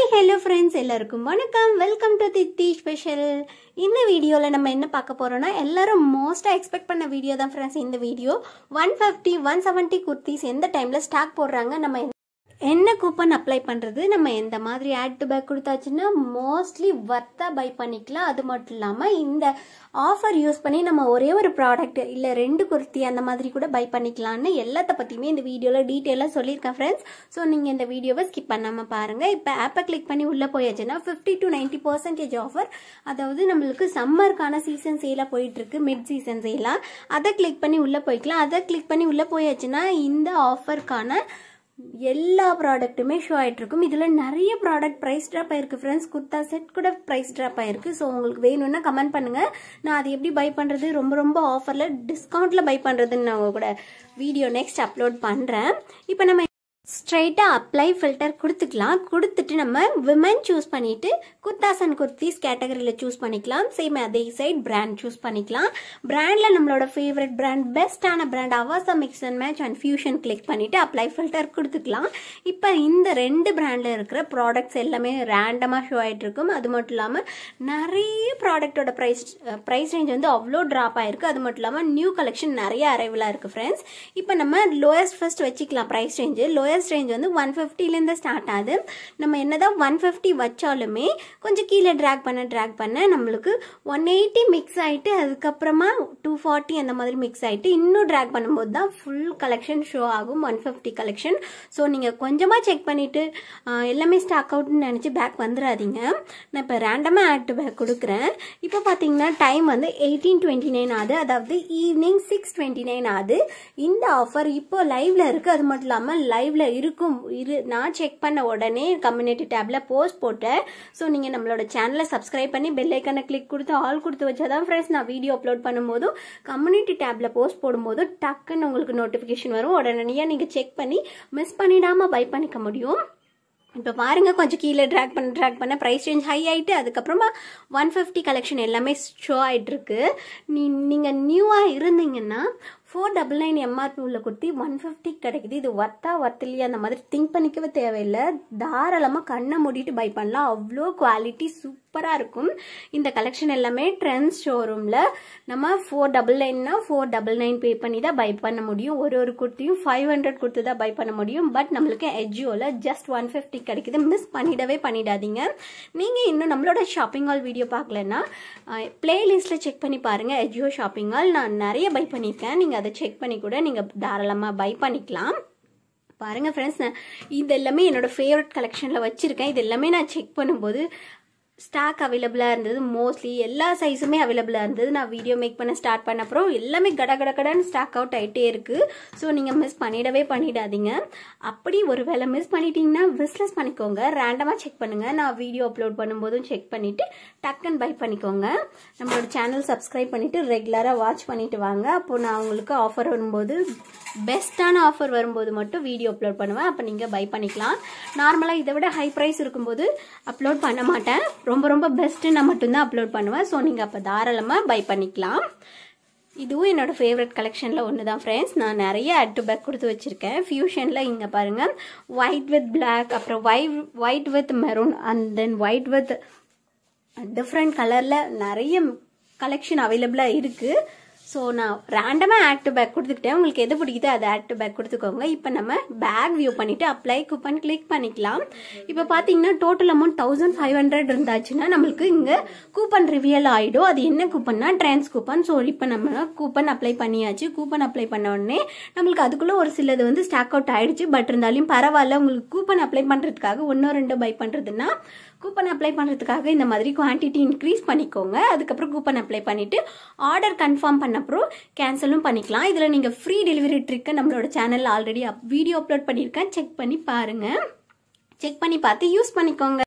hi hello friends எல்லாருக்கும் வணக்கம் welcome to தித்தி special இந்த வீடியோவில் நம்ம என்ன பார்க்க போகிறோம்னா எல்லாரும் மோஸ்ட்டாக எக்ஸ்பெக்ட் பண்ண வீடியோ தான் ஃப்ரெண்ட்ஸ் இந்த video one fifty one seventy kurtis எந்த டைமில் ஸ்டாக் போடுறாங்க நம்ம என்ன கூப்பன் அப்ளை பண்ணுறது நம்ம எந்த மாதிரி ஆட் டு பேக் கொடுத்தாச்சுன்னா மோஸ்ட்லி வர்த்தாக பை பண்ணிக்கலாம் அது மட்டும் இல்லாமல் இந்த ஆஃபர் யூஸ் பண்ணி நம்ம ஒரே ஒரு ப்ராடக்ட் இல்லை ரெண்டு குர்த்தி அந்த மாதிரி கூட பை பண்ணிக்கலாம்னு எல்லாத்த பற்றியுமே இந்த வீடியோவில் டீட்டெயிலாக சொல்லியிருக்கேன் ஃப்ரெண்ட்ஸ் ஸோ நீங்கள் இந்த வீடியோவை ஸ்கிப் பண்ணாமல் பாருங்கள் இப்போ ஆப்பை கிளிக் பண்ணி உள்ளே போயாச்சுன்னா fifty to ninety percentage offer அதாவது நம்மளுக்கு சம்மருக்கான சீசன் சேலாக போயிட்டுருக்கு மிட் சீசன் சேலாக அதை கிளிக் பண்ணி உள்ளே போய்க்கலாம் அதை கிளிக் பண்ணி உள்ளே போயாச்சுன்னா இந்த ஆஃபருக்கான எல்லா ப்ராடக்ட்டுமே ஷோ ஆகிட்டு இருக்கும் இதில் நிறைய ப்ராடக்ட் ப்ரைஸ் ட்ராப் ஆயிருக்கு ஃப்ரெண்ட்ஸ் குர்த்தா செட் கூட ப்ரைஸ் ட்ராப் ஆயிருக்கு ஸோ உங்களுக்கு வேணும்னா கமெண்ட் பண்ணுங்கள் நான் அது எப்படி பை பண்ணுறது ரொம்ப ரொம்ப ஆஃபரில் டிஸ்கவுண்ட்டில் பை பண்ணுறதுன்னு நான் கூட வீடியோ நெக்ஸ்ட் அப்லோட் பண்ணுறேன் இப்போ நம்ம ஸ்ட்ரைட்டாக அப்ளை ஃபில்டர் கொடுத்துக்கலாம் கொடுத்துட்டு நம்ம விமன் சூஸ் பண்ணிவிட்டு குர்தாஸ் அண்ட் குர்த்திஸ் கேட்டகரியில் சூஸ் பண்ணிக்கலாம் சேம் அதே சைட் பிராண்ட் சூஸ் பண்ணிக்கலாம் பிராண்டில் நம்மளோட ஃபேவரட் பிராண்ட் பெஸ்ட்டான brand Avaasa mix and match and fusion click பண்ணிவிட்டு அப்ளை ஃபில்டர் கொடுத்துக்கலாம் இப்போ இந்த ரெண்டு பிராண்டில் இருக்கிற ப்ராடக்ட்ஸ் எல்லாமே ரேண்டமாக ஷோ ஆகிட்டு இருக்கும் அது மட்டும் இல்லாமல் நிறைய ப்ராடக்ட்டோட ப்ரைஸ் ப்ரைஸ் ரேஞ்ச் வந்து அவ்வளோ ட்ராப் ஆயிருக்கு அது மட்டும் இல்லாமல் நியூ கலெக்ஷன் நிறைய அரைவலாக இருக்குது ஃப்ரெண்ட்ஸ் இப்போ நம்ம லோயஸ்ட் ஃபர்ஸ்ட் வச்சுக்கலாம் ப்ரைஸ் ரேஞ்சு லோயஸ்ட் ரேஞ்ச் வந்து ஒன் ஃபிஃப்டிலேருந்து ஸ்டார்ட் ஆகுது நம்ம என்னதான் ஒன் ஃபிஃப்டி வச்சாலுமே கொஞ்சம் கீழே ட்ராக் பண்ண ட்ராக் பண்ண நம்மளுக்கு ஒன் எயிட்டி மிக்ஸ் ஆகிட்டு அதுக்கப்புறமா டூ ஃபார்ட்டி அந்த மாதிரி மிக்ஸ் ஆகிட்டு இன்னும் ட்ராக் பண்ணும்போது தான் ஃபுல் கலெக்ஷன் ஷோ ஆகும் ஒன் ஃபிஃப்டி கலெக்ஷன் ஸோ நீங்கள் கொஞ்சமாக செக் பண்ணிவிட்டு எல்லாமே ஸ்டாக் அவுட்னு நினச்சி பேக் வந்துடாதீங்க நான் இப்போ ரேண்டமாக ஆட் பேக் கொடுக்குறேன் இப்போ பார்த்தீங்கன்னா டைம் வந்து எயிட்டீன் டுவெண்ட்டி நைன் ஆகுது அதாவது ஈவினிங் சிக்ஸ் டுவெண்ட்டி நைன் ஆகுது இந்த ஆஃபர் இப்போ லைவ்ல இருக்குது அது மட்டும் இல்லாமல் லைவ்ல இருக்கும் இரு நான் செக் பண்ண உடனே கம்யூனிட்டி டேப்ல போஸ்ட் போட்டேன் ஸோ நீங்கள் நம்மளோட சேனலை சப்ஸ்கிரைப் பண்ணி பெல் ஐக்கனை கிளிக் கொடுத்து ஆல் கொடுத்து வச்சாதான் ஃப்ரெண்ட்ஸ் நான் வீடியோ அப்லோட் பண்ணும்போதும் கம்யூனிட்டி டேப்ல போஸ்ட் போடும்போது டக்குன்னு உங்களுக்கு நோட்டிஃபிகேஷன் வரும் உடனடியாக நீங்கள் செக் பண்ணி மிஸ் பண்ணிடாமல் பை பண்ணிக்க முடியும் இப்போ பாருங்க கொஞ்சம் கீழே ட்ராக் பண்ண ட்ராக் பண்ண ப்ரைஸ் ரேஞ்ச் ஹை ஆகிட்டு அதுக்கப்புறமா ஒன் ஃபிஃப்டி கலெக்ஷன் எல்லாமே ஷோ ஆகிட்டு இருக்கு நீ நீங்கள் நியூவாக இருந்தீங்கன்னா ஃபோர் டபுள் நைன் எம்ஆர்பி உள்ள குர்த்தி ஒன் ஃபிஃப்டி கிடைக்குது இது ஒர்த்தா ஒர்த் இல்லையா அந்த மாதிரி திங்க் பண்ணிக்கவே தேவையில்லை தாராளமாக கண்ணை மூடிட்டு பை பண்ணலாம் அவ்வளோ குவாலிட்டி சூப்பராக இருக்கும் இந்த கலெக்ஷன் எல்லாமே ட்ரெண்ட்ஸ் ஷோரூமில் நம்ம ஃபோர் டபுள் நைன்னா ஃபோர் டபுள் நைன் பே பண்ணி தான் பை பண்ண முடியும் ஒரு ஒரு குர்த்தியும் ஃபைவ் ஹண்ட்ரட் கொடுத்து தான் பை பண்ண முடியும் பட் நம்மளுக்கு எஜ்ஜியோவில் ஜஸ்ட் ஒன் ஃபிஃப்டி கிடைக்குது மிஸ் பண்ணிடவே பண்ணிடாதீங்க நீங்கள் இன்னும் நம்மளோட ஷாப்பிங் ஹால் வீடியோ பார்க்கலன்னா பிளேலிஸ்ட்டில் செக் பண்ணி பாருங்கள் எஜ்ஜியோ ஷாப்பிங் ஹால் நான் நிறைய பை பண்ணியிருக்கேன் நீங்கள் அதை செக் பண்ணி கூட நீங்கள் தாராளமாக பை பண்ணிக்கலாம் பாருங்கள் ஃப்ரெண்ட்ஸ் நான் இது எல்லாமே என்னோட ஃபேவரட் கலெக்ஷனில் வச்சுருக்கேன் இது எல்லாமே நான் செக் பண்ணும்போது ஸ்டாக் அவைலபிளாக இருந்தது மோஸ்ட்லி எல்லா சைஸுமே அவைலபிளாக இருந்தது நான் வீடியோ மேக் பண்ண ஸ்டார்ட் பண்ண அப்புறம் எல்லாமே கட கட கடன்னு ஸ்டாக் அவுட் ஆகிட்டே இருக்குது ஸோ நீங்கள் மிஸ் பண்ணிடவே பண்ணிடாதீங்க அப்படி ஒரு வேளை மிஸ் பண்ணிட்டீங்கன்னா விஸ்லெஸ் பண்ணிக்கோங்க ரேண்டமாக செக் பண்ணுங்கள் நான் வீடியோ அப்லோட் பண்ணும்போதும் செக் பண்ணிவிட்டு டக்குன்னு பை பண்ணிக்கோங்க நம்மளோட சேனல் சப்ஸ்கிரைப் பண்ணிவிட்டு ரெகுலராக வாட்ச் பண்ணிட்டு வாங்க அப்போது நான் உங்களுக்கு ஆஃபர் வரும்போது பெஸ்ட்டான ஆஃபர் வரும்போது மட்டும் வீடியோ அப்லோட் பண்ணுவேன் அப்போ நீங்கள் பை பண்ணிக்கலாம் நார்மலாக இதை விட ஹை ப்ரைஸ் இருக்கும்போது அப்லோட் பண்ண மாட்டேன் ரொம்ப ரொம்ப பெஸ்ட்டு நான் மட்டும்தான் அப்லோட் பண்ணுவேன் ஸோ நீங்கள் அப்போ தாராளமாக பை பண்ணிக்கலாம் இதுவும் என்னோட ஃபேவரட் கலெக்ஷனில் ஒன்று தான் ஃப்ரெண்ட்ஸ் நான் நிறைய அட் டு பேக் கொடுத்து வச்சுருக்கேன் ஃபியூஷனில் இங்கே பாருங்கள் ஒயிட் வித் பிளாக் அப்புறம் white white with maroon and then white with different கலரில் நிறைய கலெக்ஷன் அவைலபிளாக இருக்குது ஸோ நான் ரேண்டமாக ஆட் டு பேக் கொடுத்துக்கிட்டேன் உங்களுக்கு எது பிடிக்குதோ அதை ஆட் டு பேக் கொடுத்துக்கோங்க இப்போ நம்ம பேக் வியூ பண்ணிவிட்டு அப்ளை கூப்பன் கிளிக் பண்ணிக்கலாம் இப்போ பார்த்தீங்கன்னா total amount thousand five hundred இருந்தாச்சுன்னா நம்மளுக்கு இங்கே கூப்பன் ரிவியல் ஆகிடும் அது என்ன கூப்பன்னா ட்ரான்ஸ் கூப்பன் ஸோ இப்போ நம்ம கூப்பன் அப்ளை பண்ணியாச்சு கூப்பன் அப்ளை பண்ண உடனே நம்மளுக்கு அதுக்குள்ளே ஒரு சிலது வந்து ஸ்டாக் அவுட் ஆயிடுச்சு பட் இருந்தாலும் பரவாயில்ல உங்களுக்கு கூப்பன் அப்ளை பண்ணுறதுக்காக ஒன்றோ ரெண்டோ பை பண்ணுறதுன்னா கூப்பன் அப்ளை பண்ணுறதுக்காக இந்த மாதிரி குவான்டிட்டி இன்க்ரீஸ் பண்ணிக்கோங்க அதுக்கப்புறம் கூப்பன் அப்ளை பண்ணிவிட்டு ஆர்டர் கன்ஃபார்ம் பண்ண அப்புறம் கேன்சலும் பண்ணிக்கலாம் இதில் நீங்கள் ஃப்ரீ டெலிவரி ட்ரிக்கை நம்மளோட சேனலில் ஆல்ரெடி அப் வீடியோ அப்லோட் பண்ணியிருக்கேன் செக் பண்ணி பாருங்கள் செக் பண்ணி பார்த்து யூஸ் பண்ணிக்கோங்க